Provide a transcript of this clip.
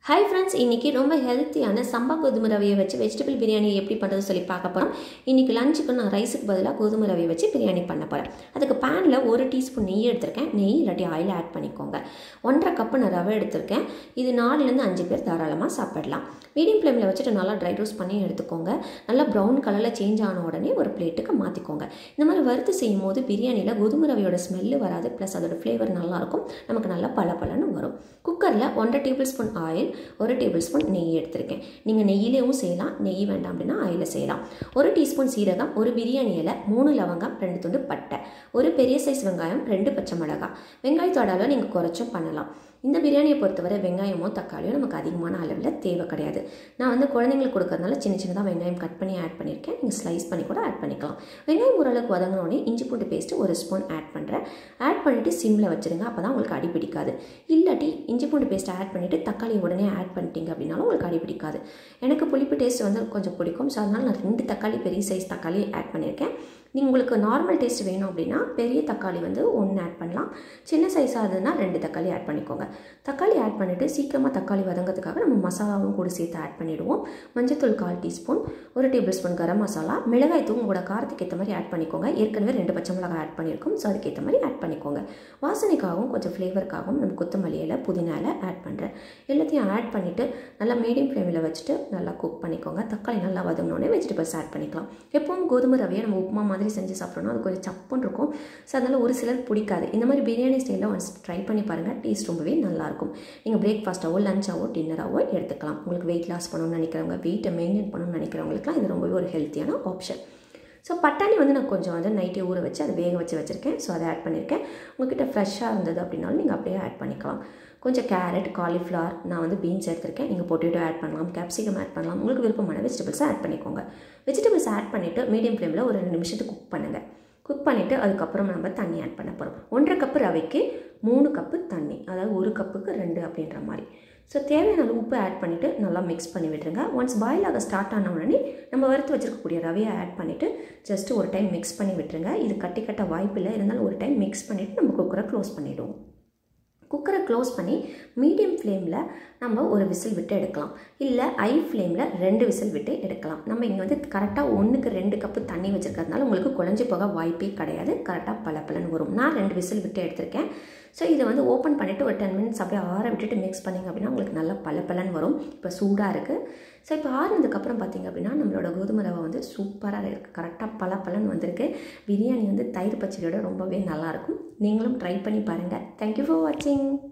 hi friends இன்றைக்கி ரொம்ப ஹெல்த்தியான சம்பா கோதுமை ரவையை வச்சு வெஜிடபிள் பிரியாணி எப்படி பண்ணுறது சொல்லி பார்க்க போகிறோம் இன்றைக்கி லஞ்சுக்கு நான் ரைஸுக்கு பதிலாக கோதுமை ரவையை வச்சு பிரியாணி பண்ண போகிறேன் அதுக்கு பேனில் ஒரு டீஸ்பூன் நெய் எடுத்திருக்கேன் நெய் இல்லாட்டி ஆயில் ஆட் பண்ணிக்கோங்க ஒன்றரை கப்பு நான் ரவை எடுத்திருக்கேன் இது நாலுலேருந்து அஞ்சு பேர் தாராளமாக சாப்பிடலாம் மீடியம் ஃப்ளேமில் வச்சுட்டு நல்லா ட்ரை ரோஸ்ட் பண்ணி எடுத்துக்கோங்க நல்லா ப்ரௌன் கலரில் சேஞ்ச் ஆன உடனே ஒரு பிளேட்டுக்கு மாற்றிக்கோங்க இந்த மாதிரி வறுத்து செய்யும் போது பிரியாணியில் கோதுமை ரவையோட ஸ்மெல்லு வராது ப்ளஸ் அதோட ஃப்ளேவர் நல்லாயிருக்கும் நமக்கு நல்லா பல பலன்னு வரும் குக்கரில் ஒன்றரை டேபிள் ஸ்பூன் ஆயில் ஒரு டேபிள் ஸ்பூன் நெய் எடுத்திருக்கேன் நீங்கள் நெய்யிலேயும் செய்யலாம் நெய் வேண்டாம் அப்படின்னா ஆயிலில் செய்யலாம் ஒரு டீஸ்பூன் சீரகம் ஒரு பிரியாணி இலை மூணு லவங்கம் ரெண்டு துண்டு பட்டை ஒரு பெரிய சைஸ் வெங்காயம் ரெண்டு பச்சை மிளகாய் வெங்காயத்தோட அளவு நீங்கள் குறைச்சும் பண்ணலாம் இந்த பிரியாணியை பொறுத்தவரை வெங்காயமோ தக்காளியோ நமக்கு அதிகமான அளவில் தேவை கிடையாது நான் வந்து குழந்தைங்களுக்கு கொடுக்கறதுனால சின்ன சின்னதாக வெங்காயம் கட் பண்ணி ஆட் பண்ணியிருக்கேன் நீங்கள் ஸ்லைஸ் பண்ணி கூட ஆட் பண்ணிக்கலாம் வெங்காயம் ஓரளவுக்கு வதங்கினோடனே இஞ்சி பூண்டு பேஸ்ட்டு ஒரு ஸ்பூன் ஆட் பண்ணுறேன் ஆட் பண்ணிவிட்டு சிம்மில் வச்சுருங்க அப்போ தான் உங்களுக்கு அடி பிடிக்காது இல்லாட்டி இஞ்சி பூண்டு பேஸ்ட் ஆட் பண்ணிவிட்டு தக்காளி உடனே ஆட் பண்ணிட்டீங்க அப்படின்னாலும் உங்களுக்கு அடி பிடிக்காது எனக்கு புளிப்பு டேஸ்ட் வந்து கொஞ்சம் பிடிக்கும் ஸோ அதனால் நான் ரெண்டு தக்காளி பெரிய சைஸ் தக்காளி ஆட் பண்ணியிருக்கேன் நீங்கள் உங்களுக்கு நார்மல் டேஸ்ட் வேணும் அப்படின்னா பெரிய தக்காளி வந்து ஒன்று ஆட் பண்ணலாம் சின்ன சைஸாக இருந்ததுன்னா ரெண்டு தக்காளி ஆட் பண்ணிக்கோங்க தக்காளி ஆட் பண்ணிவிட்டு சீக்கிரமாக தக்காளி வதங்கிறதுக்காக நம்ம மசாலாவும் கூட சேர்த்து ஆட் பண்ணிவிடுவோம் மஞ்சத்தூள் கால் டீஸ்பூன் ஒரு டேபிள் ஸ்பூன் கரம் மசாலா மிளகாய் தூள் உங்களோட காரத்துக்கு ஏற்ற மாதிரி ஆட் பண்ணிக்கோங்க ஏற்கனவே ரெண்டு பச்சை மிளகாய் ஆட் பண்ணியிருக்கோம் ஸோ அதுக்கேற்ற மாதிரி ஆட் பண்ணிக்கோங்க வாசனைக்காகவும் கொஞ்சம் ஃப்ளேவருக்காகவும் நம்ம கொத்தமல்லி இலை புதினா இலை ஆட் பண்ணுறேன் எல்லாத்தையும் ஆட் பண்ணிவிட்டு நல்லா மீடியம் ஃப்ளேமில் வச்சுட்டு நல்லா குக் பண்ணிக்கோங்க தக்காளி நல்லா வதங்கினோடனே வெஜிடபிள்ஸ் ஆட் பண்ணிக்கலாம் எப்பவும் கோதுமை ரவையை நம்ம உப்புமா மாதிரி செஞ்சு சாப்பிட்டோம்னா அது கொஞ்சம் சப்புன்னு இருக்கும் ஸோ அதனால் ஒரு சிலர் பிடிக்காது இந்த மாதிரி பிரியாணி ஸ்டைலில் ஒன்ஸ் ட்ரை பண்ணி பாருங்கள் டேஸ்ட் ரொம்பவே நல்லாயிருக்கும் நீங்கள் பிரேக்ஃபாஸ்ட்டாவோ லஞ்சாவோ டின்னராகவோ எடுத்துக்கலாம் உங்களுக்கு வெயிட் லாஸ் பண்ணணும்னு நினைக்கிறவங்க வெயிட்டை மெயின்டைன் பண்ணணும்னு நினைக்கிறவங்களுக்குலாம் இது ரொம்பவே ஒரு ஹெல்த்தியான ஆப்ஷன் ஸோ பட்டாணி வந்து நான் கொஞ்சம் வந்து நைட்டே ஊற வச்சு அதை வேக வச்சு வச்சுருக்கேன் ஸோ அதை ஆட் பண்ணியிருக்கேன் உங்ககிட்ட ஃப்ரெஷ்ஷாக இருந்தது அப்படின்னாலும் நீங்கள் அப்படியே ஆட் பண்ணிக்கலாம் கொஞ்சம் கேரட் காலிஃப்ளவர் நான் வந்து பீன்ஸ் எடுத்திருக்கேன் நீங்கள் பொட்டேட்டோ ஆட் பண்ணலாம் கேப்சிகம் ஆட் பண்ணலாம் உங்களுக்கு விருப்பமான வெஜிடபிள்ஸை ஆட் பண்ணிக்கோங்க வெஜிடபிள்ஸ் ஆட் பண்ணிவிட்டு மீடியம் ஃப்ளேமில் ஒரு ரெண்டு நிமிஷத்துக்கு குக் பண்ணுங்கள் குக் பண்ணிவிட்டு அதுக்கப்புறம் நம்ம தண்ணி ஆட் பண்ண போகிறோம் ஒன்றரை கப்பு ரவைக்கு மூணு கப்பு தண்ணி அதாவது ஒரு கப்புக்கு ரெண்டு அப்படின்ற மாதிரி ஸோ தேவையான அளவு உப்பு ஆட் பண்ணிவிட்டு நல்லா மிக்ஸ் பண்ணி விட்டுருங்க ஒன்ஸ் பாயில் ஆக ஸ்டார்ட் ஆன உடனே நம்ம வறுத்து வச்சுருக்கக்கூடிய ரவையை ஆட் பண்ணிவிட்டு ஜஸ்ட்டு ஒரு டைம் மிக்ஸ் பண்ணி விட்டுருங்க இது கட்டி கட்ட வாய்ப்பு இல்லை இருந்தாலும் ஒரு டைம் மிக்ஸ் பண்ணிவிட்டு நம்ம குக்கரை க்ளோஸ் பண்ணிவிடுவோம் குக்கரை க்ளோஸ் பண்ணி மீடியம் ஃப்ளேமில் நம்ம ஒரு விசில் விட்டு எடுக்கலாம் இல்லை ஐ ஃப்ளேமில் ரெண்டு விசில் விட்டு எடுக்கலாம் நம்ம இங்கே வந்து கரெக்டாக ஒன்றுக்கு ரெண்டு கப்பு தண்ணி வச்சுருக்கிறதுனால உங்களுக்கு குழஞ்சி போக வாய்ப்பே கிடையாது கரெக்டாக பல பலன்னு வரும் நான் ரெண்டு விசில் விட்டு எடுத்திருக்கேன் ஸோ இதை வந்து ஓப்பன் பண்ணிவிட்டு ஒரு டென் மினிட்ஸ் அப்படியே ஆற விட்டுட்டு மிக்ஸ் பண்ணிங்க அப்படின்னா உங்களுக்கு நல்லா பல பலன் வரும் இப்போ சூடாக இருக்குது ஸோ இப்போ ஆறுனதுக்கப்புறம் பார்த்திங்க அப்படின்னா நம்மளோட கோதுமை ரவை வந்து சூப்பராக இருக்குது கரெக்டாக பல பலன் வந்திருக்கு பிரியாணி வந்து தயிர் பச்சடியோட ரொம்பவே நல்லாயிருக்கும் நீங்களும் ட்ரை பண்ணி பாருங்கள் தேங்க்யூ ஃபார் வாட்சிங்